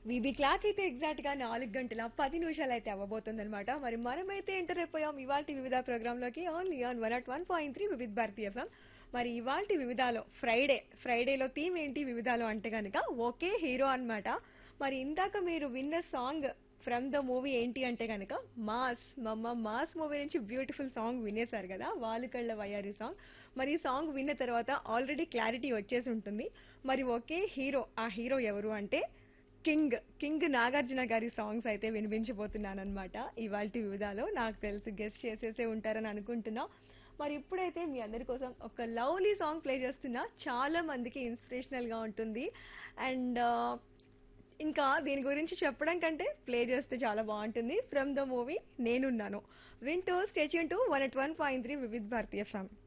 VB clock అయితే exact గా నాలుగు గంటల పది నిమిషాలు అయితే అవ్వబోతుంది అనమాట మరి మనమైతే ఎంటర్ అయిపోయాం ఇవాళ వివిధ ప్రోగ్రామ్ లోకి only on one at one point three Vividh Bharati FM మరి ఇవాళ వివిధాలో ఫ్రైడే ఫ్రైడేలో థీమ్ ఏంటి వివిధాలో అంటే కనుక ఒకే హీరో అన్నమాట మరి ఇందాక మీరు విన్న సాంగ్ ఫ్రమ్ ద మూవీ ఏంటి అంటే కనుక మాస్ మమ్మ మాస్ మూవీ నుంచి బ్యూటిఫుల్ సాంగ్ వినేశారు కదా వాళ్ళు కళ్ళ వయ్యారి సాంగ్ మరి ఈ సాంగ్ విన్న తర్వాత ఆల్రెడీ క్లారిటీ వచ్చేసి ఉంటుంది మరి ఒకే హీరో ఆ హీరో ఎవరు అంటే కింగ్ కింగ్ నాగార్జున గారి సాంగ్స్ అయితే వినిపించబోతున్నాను అనమాట ఇవాళ వివిధాలో నాకు తెలిసి గెస్ట్ చేసేసే ఉంటారని అనుకుంటున్నా మరి ఇప్పుడైతే మీ అందరి కోసం ఒక లవ్లీ సాంగ్ ప్లే చేస్తున్నా చాలా మందికి ఇన్స్పిరేషనల్ గా ఉంటుంది అండ్ ఇంకా దీని గురించి చెప్పడం కంటే ప్లే చేస్తే చాలా బాగుంటుంది ఫ్రమ్ ద మూవీ నేనున్నాను వింటూ stay tuned to one at one point three Vividh Bharati ఫ్యామ్